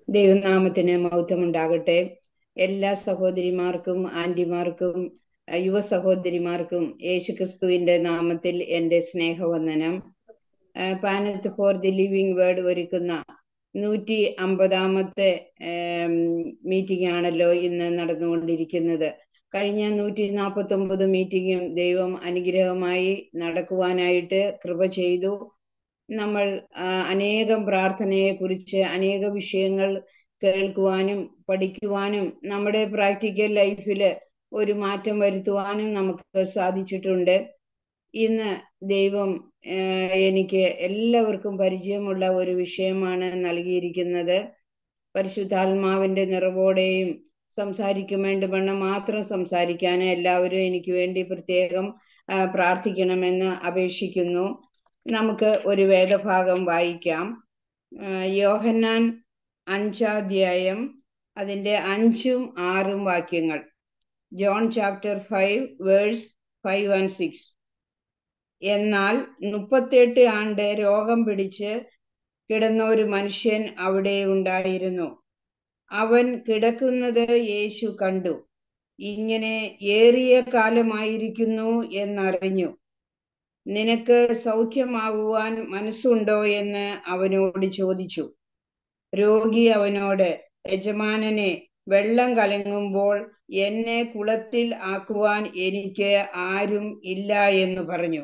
ദൈവനാമത്തിന് മൗത്വമുണ്ടാകട്ടെ എല്ലാ സഹോദരിമാർക്കും ആന്റിമാർക്കും അഹ് യുവ സഹോദരിമാർക്കും യേശുക്രിസ്തുവിന്റെ നാമത്തിൽ എൻ്റെ സ്നേഹവന്ദനം ആഹ് Panath for the living word ഒരുക്കുന്ന നൂറ്റി അമ്പതാമത്തെ മീറ്റിംഗ് ആണല്ലോ ഇന്ന് നടന്നുകൊണ്ടിരിക്കുന്നത് കഴിഞ്ഞ നൂറ്റി നാൽപ്പത്തി ഒമ്പത് മീറ്റിങ്ങും ദൈവം അനുഗ്രഹമായി നടക്കുവാനായിട്ട് കൃപ ചെയ്തു നമ്മൾ ആ, അനേകം പ്രാർത്ഥനയെ കുറിച്ച് അനേക വിഷയങ്ങൾ കേൾക്കുവാനും പഠിക്കുവാനും നമ്മുടെ പ്രാക്ടിക്കൽ ലൈഫിൽ ഒരു മാറ്റം വരുത്തുവാനും നമുക്ക് സാധിച്ചിട്ടുണ്ട് ഇന്ന് ദൈവം ആ, എനിക്ക് എല്ലാവർക്കും പരിചയമുള്ള ഒരു വിഷയമാണ് നൽകിയിരിക്കുന്നത് പരിശുദ്ധാത്മാവിന്റെ നിറവോടെയും സംസാരിക്കും വേണ്ടുവണ്ണം മാത്രം സംസാരിക്കാൻ എല്ലാവരും എനിക്ക് വേണ്ടി പ്രത്യേകം ആ, പ്രാർത്ഥിക്കണമെന്ന് അപേക്ഷിക്കുന്നു നമുക്ക് ഒരു വേദഭാഗം വായിക്കാം ആ, യോഹന്നാൻ അഞ്ചാധ്യായം അതിന്റെ അഞ്ചും ആറും വാക്യങ്ങൾ John chapter five verse five and six എന്നാൽ മുപ്പത്തെട്ട് ആണ്ട് രോഗം പിടിച്ച് കിടന്ന ഒരു മനുഷ്യൻ അവിടെ ഉണ്ടായിരുന്നു അവൻ കിടക്കുന്നത് യേശു കണ്ടു ഇങ്ങനെ ഏറിയ കാലമായിരിക്കുന്നു എന്നറിഞ്ഞു നിനക്ക് സൗഖ്യമാകുവാൻ മനസ്സുണ്ടോ എന്ന് അവനോട് ചോദിച്ചു രോഗി അവനോട് യജമാനനെ വെള്ളം കലങ്ങുമ്പോൾ എന്നെ കുളത്തിൽ ആക്കുവാൻ എനിക്ക് ആരും ഇല്ല എന്ന് പറഞ്ഞു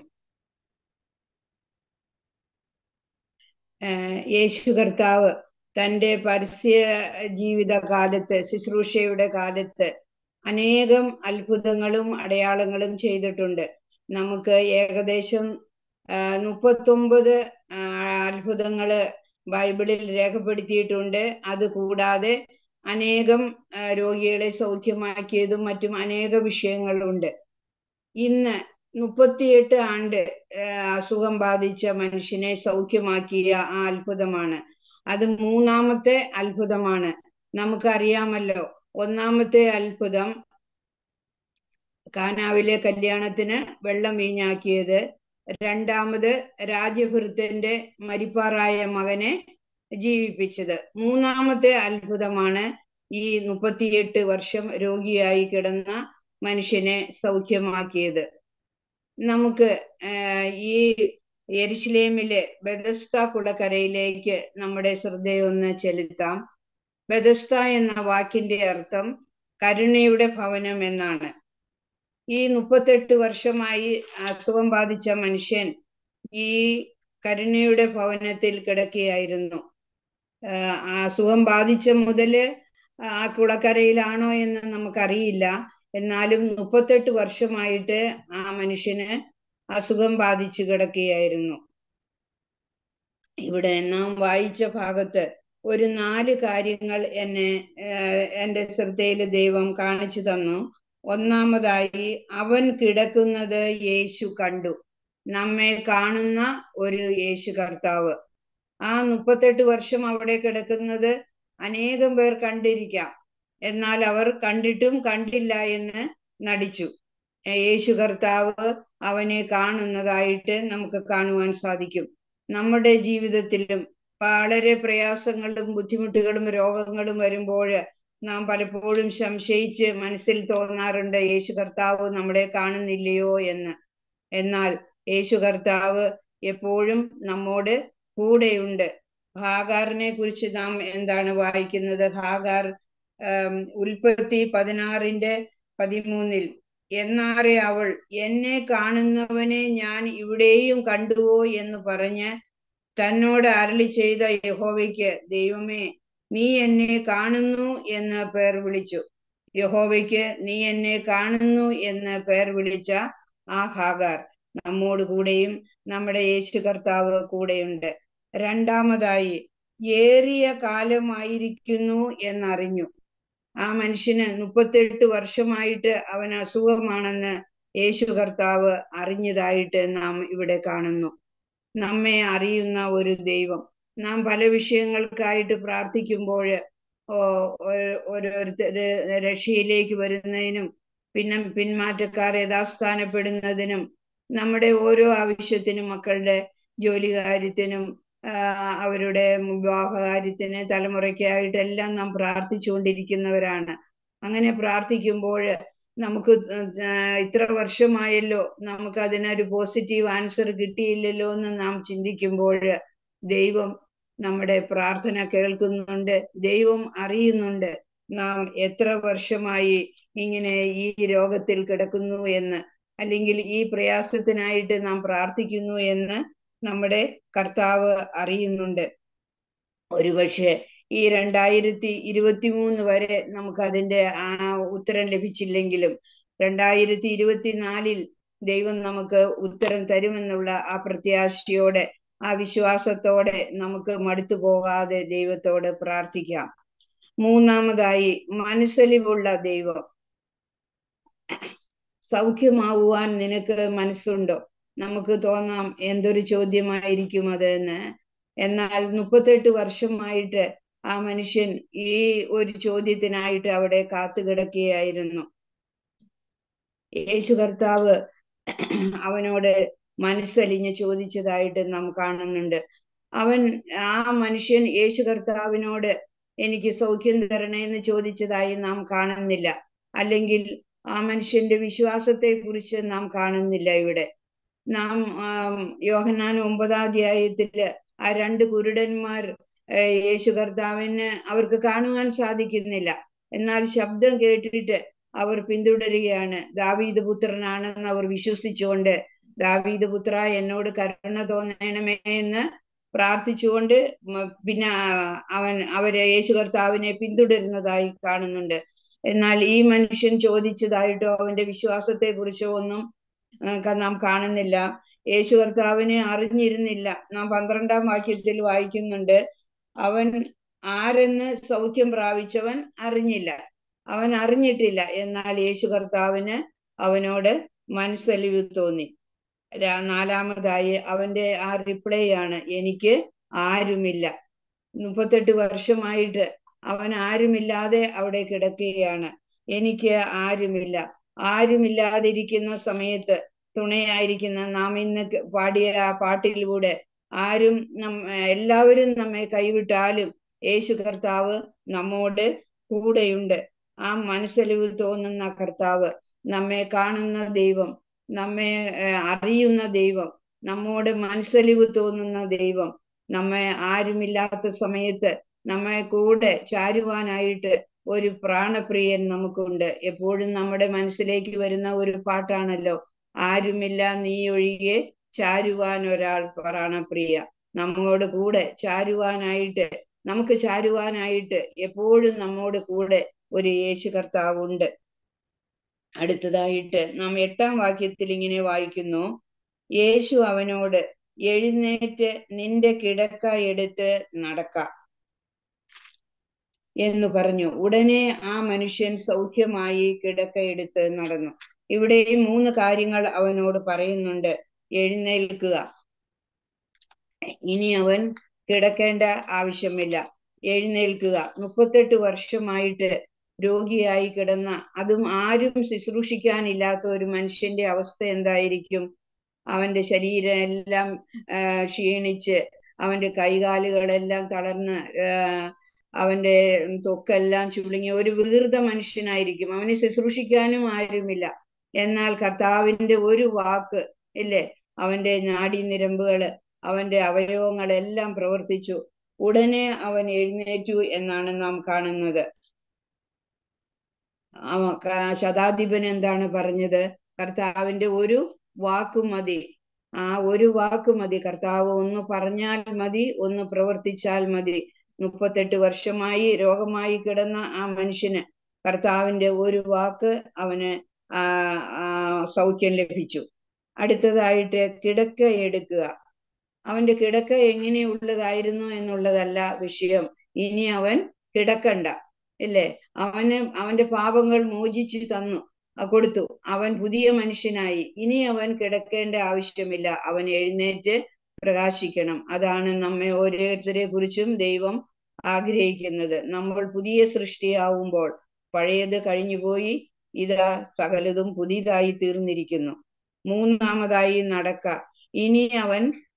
ആഹ് യേശു കർത്താവ് തൻ്റെ പരസ്യ ജീവിത കാലത്ത് ശുശ്രൂഷയുടെ കാലത്ത് അനേകം അത്ഭുതങ്ങളും അടയാളങ്ങളും ചെയ്തിട്ടുണ്ട് നമുക്ക് ഏകദേശം ആഹ് മുപ്പത്തൊമ്പത് ആഹ് അത്ഭുതങ്ങള് ബൈബിളിൽ രേഖപ്പെടുത്തിയിട്ടുണ്ട് അത് കൂടാതെ അനേകം ആഹ് രോഗികളെ സൗഖ്യമാക്കിയതും മറ്റും അനേക വിഷയങ്ങളുണ്ട് ഇന്ന് മുപ്പത്തിയെട്ട് ആണ്ട് ആഹ് അസുഖം ബാധിച്ച മനുഷ്യനെ സൗഖ്യമാക്കിയ ആ അത്ഭുതമാണ് അത് മൂന്നാമത്തെ അത്ഭുതമാണ് നമുക്കറിയാമല്ലോ ഒന്നാമത്തെ അത്ഭുതം കാനാവിലെ കല്യാണത്തിന് വെള്ളം വീഞ്ഞാക്കിയത് രണ്ടാമത് രാജഭൃത്യന്റെ മരിപ്പാറായ മകനെ ജീവിപ്പിച്ചത് മൂന്നാമത്തെ അത്ഭുതമാണ് ഈ മുപ്പത്തിയെട്ട് വർഷം രോഗിയായി കിടന്ന മനുഷ്യനെ സൗഖ്യമാക്കിയത് നമുക്ക് ആഹ് ഈ യെരുശലേമിലെ ബെദസ്ത കുളക്കരയിലേക്ക് നമ്മുടെ ശ്രദ്ധയൊന്ന് ചെലുത്താം ബെദസ്ത എന്ന വാക്കിന്റെ അർത്ഥം കരുണയുടെ ഭവനം എന്നാണ് ഈ മുപ്പത്തെട്ട് വർഷമായി അസുഖം ബാധിച്ച മനുഷ്യൻ ഈ കരുണയുടെ ഭവനത്തിൽ കിടക്കുകയായിരുന്നു ആഹ് ആ അസുഖം ബാധിച്ച മുതല് ആ കുളക്കരയിലാണോ എന്ന് നമുക്കറിയില്ല എന്നാലും മുപ്പത്തെട്ട് വർഷമായിട്ട് ആ മനുഷ്യന് അസുഖം ബാധിച്ചു കിടക്കുകയായിരുന്നു ഇവിടെ നാം വായിച്ച ഭാഗത്ത് ഒരു നാല് കാര്യങ്ങൾ എന്നെ ആഹ് എൻ്റെ ശ്രദ്ധയിൽ ദൈവം കാണിച്ചു തന്നു ഒന്നാമതായി അവൻ കിടക്കുന്നത് യേശു കണ്ടു നമ്മെ കാണുന്ന ഒരു യേശു കർത്താവ് ആ മുപ്പത്തെട്ട് വർഷം അവിടെ കിടക്കുന്നത് അനേകം പേർ കണ്ടിരിക്കാം എന്നാൽ അവർ കണ്ടിട്ടും കണ്ടില്ല എന്ന് നടിച്ചു ഏ- യേശു കർത്താവ് അവനെ കാണുന്നതായിട്ട് നമുക്ക് കാണുവാൻ സാധിക്കും നമ്മുടെ ജീവിതത്തിലും വളരെ പ്രയാസങ്ങളും ബുദ്ധിമുട്ടുകളും രോഗങ്ങളും വരുമ്പോൾ നാം പലപ്പോഴും സംശയിച്ച് മനസ്സിൽ തോന്നാറുണ്ട് യേശു കർത്താവ് നമ്മളെ കാണുന്നില്ലയോ എന്ന് എന്നാൽ യേശു കർത്താവ് എപ്പോഴും നമ്മോട് കൂടെയുണ്ട് ഹാഗാറിനെ കുറിച്ച് നാം എന്താണ് വായിക്കുന്നത് ഹാഗാർ ആം, ഉൽപ്പത്തി പതിനാറിന്റെ പതിമൂന്നിൽ എന്നാറെ അവൾ എന്നെ കാണുന്നവനെ ഞാൻ ഇവിടെയും കണ്ടുവോ എന്ന് പറഞ്ഞ് തന്നോട് അരളി ചെയ്ത യഹോവയ്ക്ക് ദൈവമേ നീ എന്നെ കാണുന്നു എന്ന് പേർ വിളിച്ചു യഹോവയ്ക്ക് നീ എന്നെ കാണുന്നു എന്ന് പേർ വിളിച്ച ആ ഹാഗാർ നമ്മോട് കൂടെയും നമ്മുടെ യേശു കർത്താവ് കൂടെയുണ്ട് രണ്ടാമതായി ഏറിയ കാലമായിരിക്കുന്നു എന്നറിഞ്ഞു ആ മനുഷ്യന് മുപ്പത്തെട്ട് വർഷമായിട്ട് അവൻ അസുഖമാണെന്ന് യേശു കർത്താവ് അറിഞ്ഞതായിട്ട് നാം ഇവിടെ കാണുന്നു നമ്മെ അറിയുന്ന ഒരു ദൈവം നാം പല വിഷയങ്ങൾക്കായിട്ട് പ്രാർത്ഥിക്കുമ്പോൾ ഓരോരുത്തര് രക്ഷയിലേക്ക് വരുന്നതിനും പിന്നെ പിന്മാറ്റക്കാർ യഥാസ്ഥാനപ്പെടുന്നതിനും നമ്മുടെ ഓരോ ആവശ്യത്തിനും മക്കളുടെ ജോലി കാര്യത്തിനും അവരുടെ വിവാഹകാര്യത്തിന് തലമുറയ്ക്കായിട്ടെല്ലാം നാം പ്രാർത്ഥിച്ചുകൊണ്ടിരിക്കുന്നവരാണ് അങ്ങനെ പ്രാർത്ഥിക്കുമ്പോൾ നമുക്ക് ഇത്ര വർഷമായല്ലോ നമുക്ക് അതിനൊരു പോസിറ്റീവ് ആൻസർ കിട്ടിയില്ലല്ലോ എന്ന് നാം ചിന്തിക്കുമ്പോൾ ദൈവം നമ്മുടെ പ്രാർത്ഥന കേൾക്കുന്നുണ്ട് ദൈവം അറിയുന്നുണ്ട് നാം എത്ര വർഷമായി ഇങ്ങനെ ഈ രോഗത്തിൽ കിടക്കുന്നു എന്ന് അല്ലെങ്കിൽ ഈ പ്രയാസത്തിനായിട്ട് നാം പ്രാർത്ഥിക്കുന്നു എന്ന് നമ്മുടെ കർത്താവ് അറിയുന്നുണ്ട് ഒരുപക്ഷെ ഈ രണ്ടായിരത്തി ഇരുപത്തി മൂന്ന് വരെ നമുക്ക് അതിന്റെ ആ ഉത്തരം ലഭിച്ചില്ലെങ്കിലും രണ്ടായിരത്തി ഇരുപത്തിനാലിൽ ദൈവം നമുക്ക് ഉത്തരം തരുമെന്നുള്ള ആ പ്രത്യാശയോടെ ആ വിശ്വാസത്തോടെ നമുക്ക് മടുത്തു പോകാതെ ദൈവത്തോട് പ്രാർത്ഥിക്കാം മൂന്നാമതായി മനസ്സലിവുള്ള ദൈവം സൗഖ്യമാവുവാൻ നിനക്ക് മനസ്സുണ്ടോ നമുക്ക് തോന്നാം എന്തൊരു ചോദ്യമായിരിക്കും അത് എന്ന് എന്നാൽ മുപ്പത്തെട്ട് വർഷമായിട്ട് ആ മനുഷ്യൻ ഈ ഒരു ചോദ്യത്തിനായിട്ട് അവിടെ കാത്തു കിടക്കുകയായിരുന്നു യേശു കർത്താവ് അവനോട് മനസ്സലിഞ്ഞ് ചോദിച്ചതായിട്ട് നാം കാണുന്നുണ്ട് അവൻ ആ മനുഷ്യൻ യേശു കർത്താവിനോട് എനിക്ക് സൗഖ്യം തരണേ എന്ന് ചോദിച്ചതായി നാം കാണുന്നില്ല അല്ലെങ്കിൽ ആ മനുഷ്യന്റെ വിശ്വാസത്തെ കുറിച്ച് നാം കാണുന്നില്ല ഇവിടെ നാം യോഹന്നാൻ ഒമ്പതാം അധ്യായത്തില് ആ രണ്ട് കുരുടന്മാർ യേശു കർത്താവിന് അവർക്ക് കാണുവാൻ സാധിക്കുന്നില്ല എന്നാൽ ശബ്ദം കേട്ടിട്ട് അവർ പിന്തുടരുകയാണ് ദാവീദ് പുത്രനാണെന്ന് അവർ വിശ്വസിച്ചുകൊണ്ട് ദാവീദ് പുത്ര എന്നോട് കരുണ തോന്നണമേ എന്ന് പ്രാർത്ഥിച്ചുകൊണ്ട് പിന്നെ അവൻ അവരെ യേശു കർത്താവിനെ പിന്തുടരുന്നതായി കാണുന്നുണ്ട് എന്നാൽ ഈ മനുഷ്യൻ ചോദിച്ചതായിട്ടോ അവന്റെ വിശ്വാസത്തെ കുറിച്ചോ ഒന്നും നാം കാണുന്നില്ല യേശു കർത്താവിനെ അറിഞ്ഞിരുന്നില്ല നാം പന്ത്രണ്ടാം വാക്യത്തിൽ വായിക്കുന്നുണ്ട് അവൻ ആരെന്ന് സൗഖ്യം പ്രാപിച്ചവൻ അറിഞ്ഞില്ല അവൻ അറിഞ്ഞിട്ടില്ല എന്നാൽ യേശു കർത്താവിന് അവനോട് മനസ്സലിവ് തോന്നി നാലാമതായി അവന്റെ ആ റിപ്ലൈ ആണ് എനിക്ക് ആരുമില്ല മുപ്പത്തെട്ട് വർഷമായിട്ട് അവൻ ആരുമില്ലാതെ അവിടെ കിടക്കുകയാണ് എനിക്ക് ആരുമില്ല ആരുമില്ലാതിരിക്കുന്ന സമയത്ത് തുണയായിരിക്കുന്ന നാം ഇന്ന് പാടിയ ആ പാട്ടിലൂടെ ആരും നം എല്ലാവരും നമ്മെ കൈവിട്ടാലും യേശു കർത്താവ് നമ്മോട് കൂടെയുണ്ട് ആ മനസ്സലിവ് തോന്നുന്ന കർത്താവ് നമ്മെ കാണുന്ന ദൈവം നമ്മെ അറിയുന്ന ദൈവം നമ്മോട് മനസ്സലിവ് തോന്നുന്ന ദൈവം നമ്മെ ആരുമില്ലാത്ത സമയത്ത് നമ്മെ കൂടെ ചാരുവാനായിട്ട് ഒരു പ്രാണപ്രിയൻ നമുക്കുണ്ട് എപ്പോഴും നമ്മുടെ മനസ്സിലേക്ക് വരുന്ന ഒരു പാട്ടാണല്ലോ ആരുമില്ല നീ ഒഴികെ ചാരുവാൻ ഒരാൾ പ്രാണപ്രിയ നമ്മോട് കൂടെ ചാരുവാനായിട്ട് നമുക്ക് ചാരുവാനായിട്ട് എപ്പോഴും നമ്മോട് കൂടെ ഒരു യേശു കർത്താവുണ്ട് അടുത്തതായിട്ട് നാം എട്ടാം വാക്യത്തിൽ ഇങ്ങനെ വായിക്കുന്നു യേശു അവനോട് എഴുന്നേറ്റ് നിന്റെ കിടക്ക എടുത്ത് നടക്ക എന്ന് പറഞ്ഞു ഉടനെ ആ മനുഷ്യൻ സൗഖ്യമായി കിടക്ക എടുത്ത് നടന്നു ഇവിടെ ഈ മൂന്ന് കാര്യങ്ങൾ അവനോട് പറയുന്നുണ്ട് എഴുന്നേൽക്കുക ഇനി അവൻ കിടക്കേണ്ട ആവശ്യമില്ല എഴുന്നേൽക്കുക മുപ്പത്തെട്ട് വർഷമായിട്ട് രോഗിയായി കിടന്ന അതും ആരും ശുശ്രൂഷിക്കാനില്ലാത്ത ഒരു മനുഷ്യന്റെ അവസ്ഥ എന്തായിരിക്കും അവന്റെ ശരീരം എല്ലാം ക്ഷീണിച്ച് അവന്റെ കൈകാലുകളെല്ലാം തളർന്ന് അവന്റെ തൊക്കെല്ലാം ചുളുങ്ങി ഒരു വികൃത മനുഷ്യനായിരിക്കും അവനെ ശുശ്രൂഷിക്കാനും ആരുമില്ല എന്നാൽ കർത്താവിന്റെ ഒരു വാക്ക് ഇല്ലേ അവന്റെ നാഡീനിരമ്പുകള് അവന്റെ അവയവങ്ങളെല്ലാം പ്രവർത്തിച്ചു ഉടനെ അവൻ എഴുന്നേറ്റു എന്നാണ് നാം കാണുന്നത് ശതാധിപൻ എന്താണ് പറഞ്ഞത് കർത്താവിന്റെ ഒരു വാക്ക് മതി ആ ഒരു വാക്ക് മതി കർത്താവ് ഒന്ന് പറഞ്ഞാൽ മതി ഒന്ന് പ്രവർത്തിച്ചാൽ മതി മുപ്പത്തെട്ട് വർഷമായി രോഗമായി കിടന്ന ആ മനുഷ്യന് കർത്താവിന്റെ ഒരു വാക്ക് അവന് ആ സൗഖ്യം ലഭിച്ചു അടുത്തതായിട്ട് കിടക്ക എടുക്കുക അവന്റെ കിടക്ക എങ്ങനെയുള്ളതായിരുന്നു എന്നുള്ളതല്ല വിഷയം ഇനി അവൻ കിടക്കണ്ട ഇല്ലേ അവന് അവന്റെ പാപങ്ങൾ മോചിച്ചു തന്നു കൊടുത്തു അവൻ പുതിയ മനുഷ്യനായി ഇനി അവൻ കിടക്കേണ്ട ആവശ്യമില്ല അവൻ എഴുന്നേറ്റ് പ്രകാശിക്കണം അതാണ് നമ്മെ ഓരോരുത്തരെ കുറിച്ചും ദൈവം ആഗ്രഹിക്കുന്നത് നമ്മൾ പുതിയ സൃഷ്ടിയാവുമ്പോൾ പഴയത് കഴിഞ്ഞുപോയി ഇതാ സകലതും പുതിയതായി തീർന്നിരിക്കുന്നു മൂന്നാമതായി നടക്ക ഇനി അവൻ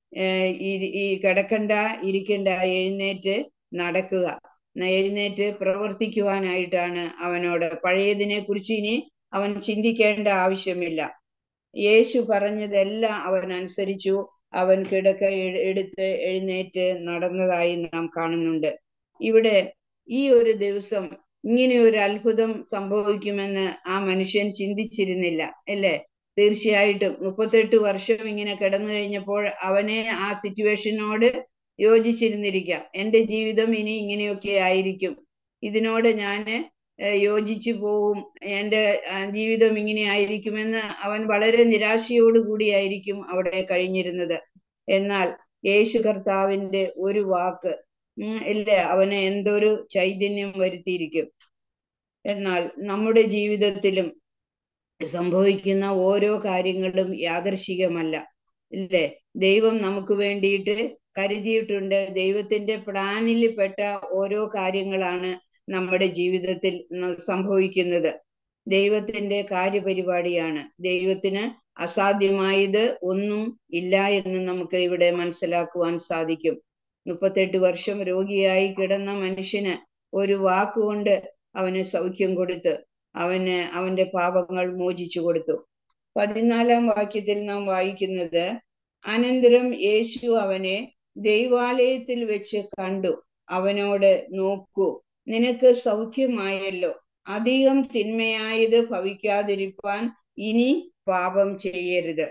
ഏഹ് ഈ ഈ കിടക്കണ്ട ഇരിക്കണ്ട എഴുന്നേറ്റ് നടക്കുക ന- എഴുന്നേറ്റ് പ്രവർത്തിക്കുവാനായിട്ടാണ് അവനോട് പഴയതിനെ കുറിച്ച് ഇനി അവൻ ചിന്തിക്കേണ്ട ആവശ്യമില്ല യേശു പറഞ്ഞതെല്ലാം അവൻ അനുസരിച്ചു അവൻ കിടക്ക എ- എടുത്ത് എഴുന്നേറ്റ് നടന്നതായി നാം കാണുന്നുണ്ട് ഇവിടെ ഈ ഒരു ദിവസം ഇങ്ങനെ ഒരു അത്ഭുതം സംഭവിക്കുമെന്ന് ആ മനുഷ്യൻ ചിന്തിച്ചിരുന്നില്ല അല്ലേ തീർച്ചയായിട്ടും മുപ്പത്തെട്ട് വർഷം ഇങ്ങനെ കിടന്നു കഴിഞ്ഞപ്പോൾ അവനെ ആ സിറ്റുവേഷനോട് യോജിച്ചിരുന്നിരിക്കാം എൻ്റെ ജീവിതം ഇനി ഇങ്ങനെയൊക്കെ ആയിരിക്കും ഇതിനോട് ഞാൻ യോജിച്ചു പോവും എൻ്റെ ആ, ജീവിതം ഇങ്ങനെ ആയിരിക്കുമെന്ന് അവൻ വളരെ നിരാശയോടു കൂടിയായിരിക്കും അവിടെ കഴിഞ്ഞിരുന്നത് എന്നാൽ യേശു കർത്താവിന്റെ ഒരു വാക്ക് ഉം, ഇല്ല അവന് എന്തൊരു ചൈതന്യം വരുത്തിയിരിക്കും എന്നാൽ നമ്മുടെ ജീവിതത്തിലും സംഭവിക്കുന്ന ഓരോ കാര്യങ്ങളും യാദർശികമല്ല ഇല്ലേ ദൈവം നമുക്ക് വേണ്ടിയിട്ട് കരുതിയിട്ടുണ്ട് ദൈവത്തിന്റെ പ്ലാനിൽ പെട്ട ഓരോ കാര്യങ്ങളാണ് നമ്മുടെ ജീവിതത്തിൽ ന- സംഭവിക്കുന്നത് ദൈവത്തിന്റെ കാര്യപരിപാടിയാണ് ദൈവത്തിന് അസാധ്യമായത് ഒന്നും ഇല്ല എന്ന് നമുക്ക് ഇവിടെ മനസ്സിലാക്കുവാൻ സാധിക്കും മുപ്പത്തെട്ട് വർഷം രോഗിയായി കിടന്ന മനുഷ്യന് ഒരു വാക്കുകൊണ്ട് അവന് സൗഖ്യം കൊടുത്ത് അവന് അവന്റെ പാപങ്ങൾ മോചിച്ചു കൊടുത്തു പതിനാലാം വാക്യത്തിൽ നാം വായിക്കുന്നത് അനന്തരം യേശു അവനെ ദൈവാലയത്തിൽ വെച്ച് കണ്ടു അവനോട് നോക്കൂ നിനക്ക് സൗഖ്യമായല്ലോ അധികം തിന്മയായത് ഭവിക്കാതിരിക്കാൻ ഇനി പാപം ചെയ്യരുത്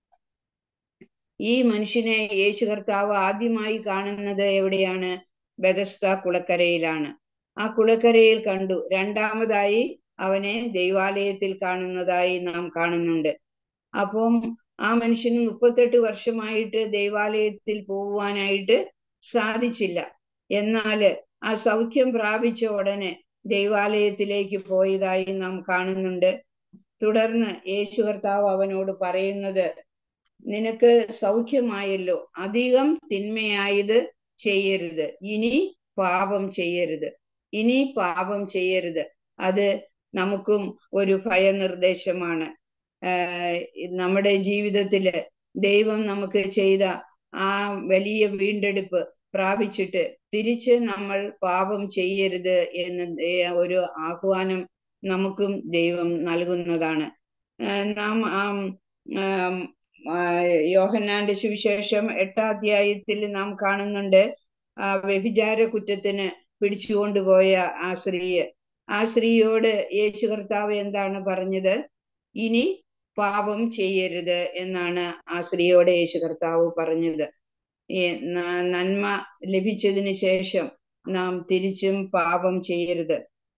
ഈ മനുഷ്യനെ യേശു കർത്താവ് ആദ്യമായി കാണുന്നത് എവിടെയാണ് ബദസ്ത കുളക്കരയിലാണ് ആ കുളക്കരയിൽ കണ്ടു രണ്ടാമതായി അവനെ ദൈവാലയത്തിൽ കാണുന്നതായി നാം കാണുന്നുണ്ട് അപ്പം ആ മനുഷ്യന് മുപ്പത്തെട്ട് വർഷമായിട്ട് ദൈവാലയത്തിൽ പോകുവാനായിട്ട് സാധിച്ചില്ല എന്നാല് ആ സൗഖ്യം പ്രാപിച്ച ഉടനെ ദൈവാലയത്തിലേക്ക് പോയതായി നാം കാണുന്നുണ്ട് തുടർന്ന് യേശു കർത്താവ് അവനോട് പറയുന്നത് നിനക്ക് സൗഖ്യമായല്ലോ അധികം തിന്മയായത് ചെയ്യരുത് ഇനി പാപം ചെയ്യരുത് ഇനി പാപം ചെയ്യരുത് അത് നമുക്കും ഒരു ഭയനിർദ്ദേശമാണ് ആഹ് നമ്മുടെ ജീവിതത്തില് ദൈവം നമുക്ക് ചെയ്ത ആ വലിയ വീണ്ടെടുപ്പ് പ്രാപിച്ചിട്ട് തിരിച്ച് നമ്മൾ പാപം ചെയ്യരുത് എന്ന് ദേ- ഒരു ആഹ്വാനം നമുക്കും ദൈവം നൽകുന്നതാണ് ആഹ് നാം ആം ആം, ആ, യോഹന്നാന്റെ സുവിശേഷം എട്ടാം അധ്യായത്തിൽ നാം കാണുന്നുണ്ട് ആ വ്യഭിചാര കുറ്റത്തിന് പിടിച്ചുകൊണ്ടുപോയ ആ സ്ത്രീയെ ആ സ്ത്രീയോട് യേശു കർത്താവ് എന്താണ് പറഞ്ഞത് ഇനി പാപം ചെയ്യരുത് എന്നാണ് ആ സ്ത്രീയോട് യേശു കർത്താവ് പറഞ്ഞത് ഈ ന- നന്മ ലഭിച്ചതിന് ശേഷം നാം തിരിച്ചും പാപം ചെയ്യരുത്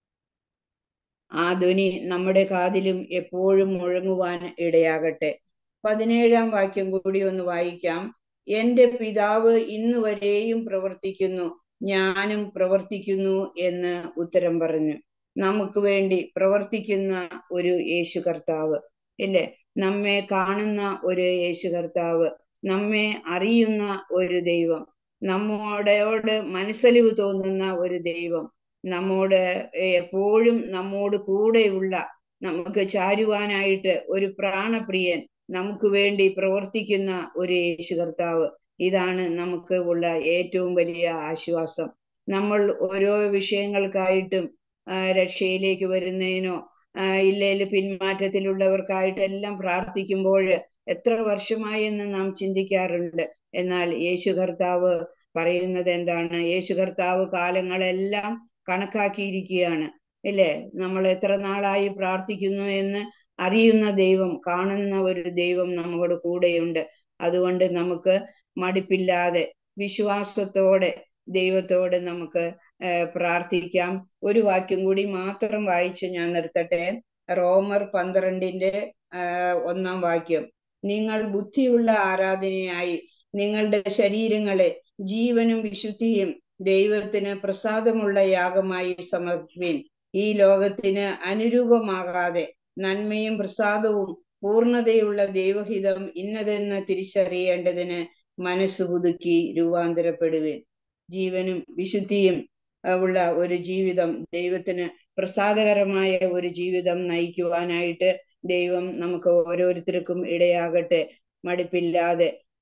ആ ധ്വനി നമ്മുടെ കാതിലും എപ്പോഴും മുഴങ്ങുവാൻ ഇടയാകട്ടെ പതിനേഴാം വാക്യം കൂടി ഒന്ന് വായിക്കാം എന്റെ പിതാവ് ഇന്ന് വരെയും പ്രവർത്തിക്കുന്നു ഞാനും പ്രവർത്തിക്കുന്നു എന്ന് ഉത്തരം പറഞ്ഞു നമുക്ക് വേണ്ടി പ്രവർത്തിക്കുന്ന ഒരു യേശു കർത്താവ് ഇല്ലേ നമ്മെ കാണുന്ന ഒരു യേശു കർത്താവ് നമ്മെ അറിയുന്ന ഒരു ദൈവം നമ്മോടോട് മനസ്സലിവ് തോന്നുന്ന ഒരു ദൈവം നമ്മോട് എപ്പോഴും നമ്മോട് കൂടെയുള്ള നമുക്ക് ചാരുവാനായിട്ട് ഒരു പ്രാണപ്രിയൻ നമുക്ക് വേണ്ടി പ്രവർത്തിക്കുന്ന ഒരു യേശു കർത്താവ് ഇതാണ് നമുക്ക് ഉള്ള ഏറ്റവും വലിയ ആശ്വാസം നമ്മൾ ഓരോ വിഷയങ്ങൾക്കായിട്ടും ആ, രക്ഷയിലേക്ക് വരുന്നതിനോ ഇല്ലേൽ പിന്മാറ്റത്തിലുള്ളവർക്കായിട്ടെല്ലാം പ്രാർത്ഥിക്കുമ്പോൾ എത്ര വർഷമായി എന്ന് നാം ചിന്തിക്കാറുണ്ട് എന്നാൽ യേശു കർത്താവ് പറയുന്നത് എന്താണ് യേശു കർത്താവ് കാലങ്ങളെല്ലാം കണക്കാക്കിയിരിക്കുകയാണ് ഇല്ലേ നമ്മൾ എത്ര നാളായി പ്രാർത്ഥിക്കുന്നു എന്ന് അറിയുന്ന ദൈവം കാണുന്ന ഒരു ദൈവം നമ്മോട് കൂടെയുണ്ട് അതുകൊണ്ട് നമുക്ക് മടുപ്പില്ലാതെ വിശ്വാസത്തോടെ ദൈവത്തോട് നമുക്ക് ഏർ പ്രാർത്ഥിക്കാം ഒരു വാക്യം കൂടി മാത്രം വായിച്ച് ഞാൻ നിർത്തട്ടെ റോമർ പന്ത്രണ്ടിന്റെ ആഹ് ഒന്നാം വാക്യം നിങ്ങൾ ബുദ്ധിയുള്ള ആരാധനയായി നിങ്ങളുടെ ശരീരങ്ങളെ ജീവനും വിശുദ്ധിയും ദൈവത്തിന് പ്രസാദമുള്ള യാഗമായി സമർപ്പിൻ ഈ ലോകത്തിന് അനുരൂപമാകാതെ നന്മയും പ്രസാദവും പൂർണ്ണതയുള്ള ദൈവഹിതം ഇന്നതെന്ന് തിരിച്ചറിയേണ്ടതിന് മനസ്സ് പുതുക്കി രൂപാന്തരപ്പെടുവിൻ ജീവനും വിശുദ്ധിയും അഹ് ഉള്ള ഒരു ജീവിതം ദൈവത്തിന് പ്രസാദകരമായ ഒരു ജീവിതം നയിക്കുവാനായിട്ട് ദൈവം നമുക്ക് ഓരോരുത്തർക്കും ഇടയാകട്ടെ മടുപ്പില്ലാതെ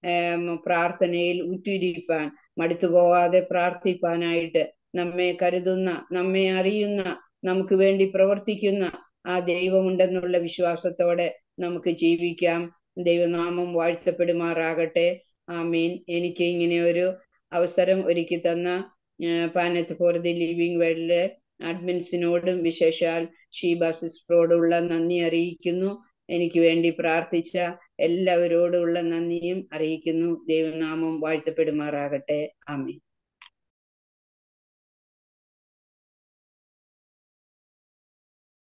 ഏം, പ്രാർത്ഥനയിൽ ഉറ്റിരിപ്പാൻ മടുത്തു പോകാതെ പ്രാർത്ഥിപ്പാനായിട്ട് നമ്മെ കരുതുന്ന നമ്മെ അറിയുന്ന നമുക്ക് വേണ്ടി പ്രവർത്തിക്കുന്ന ആ ദൈവമുണ്ടെന്നുള്ള വിശ്വാസത്തോടെ നമുക്ക് ജീവിക്കാം ദൈവനാമം വാഴ്ത്തപ്പെടുമാറാകട്ടെ ആമീൻ എനിക്ക് ഇങ്ങനെ ഒരു അവസരം ഒരുക്കി തന്ന പാനത്ത് ഫോർ ദി ലിവിങ് വേൾഡിലെ അഡ്മിൻസിനോടും വിശേഷാൽ ഷീബ സിസ്റ്ററോടുള്ള നന്ദി അറിയിക്കുന്നു എനിക്ക് വേണ്ടി പ്രാർത്ഥിച്ച എല്ലാവരോടുള്ള നന്ദിയും അറിയിക്കുന്നു ദൈവനാമം വാഴ്ത്തപ്പെടുമാറാകട്ടെ ആമീൻ